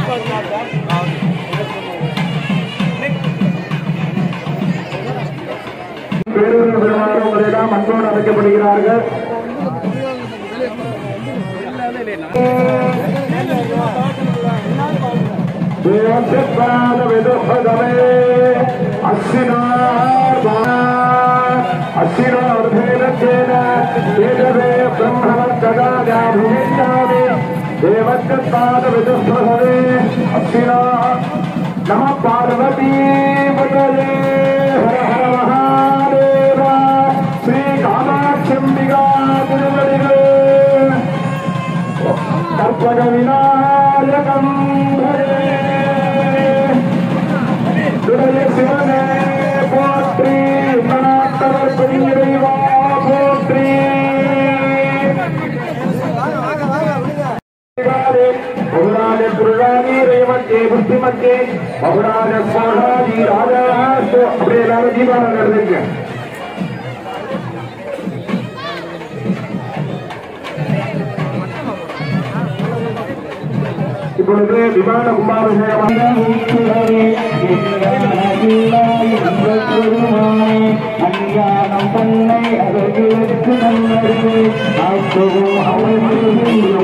பேருந்தில் பெருமாறும் முறையெல்லாம் அன்போடு அழைக்கப்படுகிறார்கள் தேவசப்பாத விதுஹதமே அஸ்வினார்மா அஸ்வினார்த்தேன வேதவே பிரம்மவர்த்தகாதாபிஜாமே தேவசப்பாத விதுஹதமே அஸ்வினா நம பார்வதி பதலே ஹர ஹர மகாதேவ ஸ்ரீ காமாட்சம்பிகா திருவடிகள் கற்பக விநாயகம் துடைய சிவனே போற்றி மனாத்தவர் பெரியவா போற்றி बहुराज दुर्गाजी रेवते बुद्धिमते बहुराज सोहाजी राजा तो अपने लाल जीवन कर देंगे இப்பொழுது விமான கும்பாபிஷேகம் அஞ்ஞானம் தன்னை அவர்களுக்கு நன்னறிவு ஆக்கவும் அவர்களும்